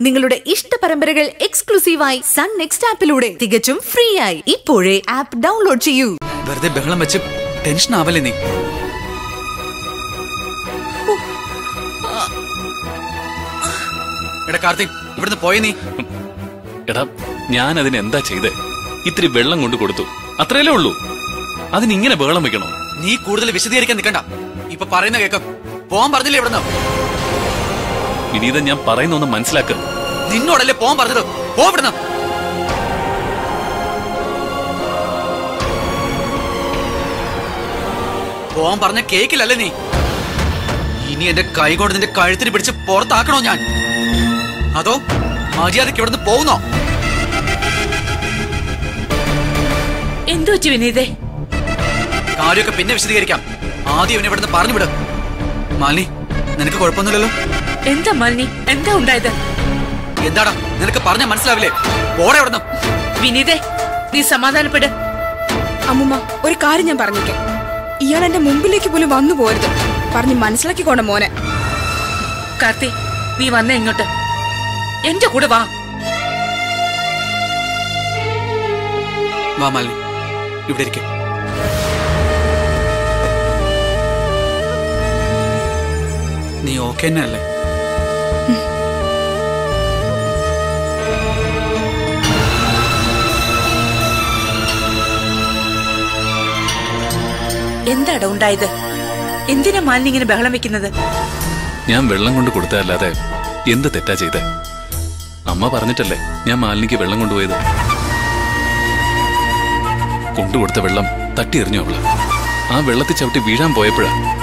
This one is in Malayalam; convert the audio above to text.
നിങ്ങളുടെ ഇഷ്ട പരമ്പരകൾ എക്സ്ക്ലൂസീവായി സൺ നെക്സ്റ്റ് ആപ്പിലൂടെ തികച്ചും ഫ്രീ ആയി ഇപ്പോഴേ ആപ്പ് ഡൗൺലോഡ് ചെയ്യൂ വെറുതെ ബഹളം വെച്ച് ടെൻഷൻ ആവല്ലേ നീ എടാ കാർത്തിക് ഇവിടുന്ന് പോയ നീ എടാ ഞാൻ അതിന് എന്താ ചെയ്തേ ഇത്തിരി വെള്ളം കൊണ്ട് കൊടുത്തു അത്രയല്ലേ ഉള്ളൂ അതിനിങ്ങനെ ബഹളം വെക്കണോ നീ കൂടുതൽ വിശദീകരിക്കാൻ നിൽക്കണ്ട ഇപ്പൊ പറയുന്ന കേൾക്കാം പോവാൻ പറഞ്ഞില്ലേ ഇവിടുന്ന് വിനീത ഞാൻ പറയുന്ന ഒന്ന് മനസ്സിലാക്ക നിന്നോടല്ലേ പോവാൻ പറഞ്ഞത് പോ ഇവിടുന്ന് പോവാൻ പറഞ്ഞ കേക്കില്ലല്ലേ നീ ഇനി എന്റെ കൈ കൊണ്ട് നിന്റെ കഴുത്തിന് പിടിച്ച് പുറത്താക്കണോ ഞാൻ അതോ മര്യാദക്ക് ഇവിടുന്ന് പോകുന്നോ എന്തു പറ്റി വിനീതേ കാര്യമൊക്കെ പിന്നെ വിശദീകരിക്കാം ആദ്യം ഇവനെ ഇവിടുന്ന് പറഞ്ഞു വിട് മാലിനി നിനക്ക് കുഴപ്പമൊന്നുമില്ലല്ലോ എന്താ മാലിനി എന്താ ഉണ്ടായത് എന്താടാ നിനക്ക് പറഞ്ഞ മനസ്സിലാവില്ലേ പോടെ ഇവിടുന്ന് വിനീതേ നീ സമാധാനപ്പെട് അമ്മുമ്മ ഒരു കാര്യം ഞാൻ പറഞ്ഞേക്കാം ഇയാൾ എന്റെ മുമ്പിലേക്ക് പോലും വന്നു പോരുത് പറഞ്ഞ് മനസ്സിലാക്കിക്കോണ്ട മോനെ കാർത്തി നീ വന്നേ ഇങ്ങോട്ട് എന്റെ കൂടെ വാ വാ മാലിനി ഇവിടെ ഇരിക്കെ നീ ഓക്കെ തന്നെ അല്ലേ എന്താടാ ഉണ്ടായത് എന്തിനാ മാലിനി ഇങ്ങനെ ബഹളം വെക്കുന്നത് ഞാൻ വെള്ളം കൊണ്ട് കൊടുത്തതല്ലാതെ എന്ത് തെറ്റാ ചെയ്തേ അമ്മ പറഞ്ഞിട്ടല്ലേ ഞാൻ മാലിനിക്ക് വെള്ളം കൊണ്ടുപോയത് കൊണ്ടുകൊടുത്ത വെള്ളം തട്ടി എറിഞ്ഞു അവള് ആ വെള്ളത്തിൽ ചവിട്ടി വീഴാൻ പോയപ്പോഴാ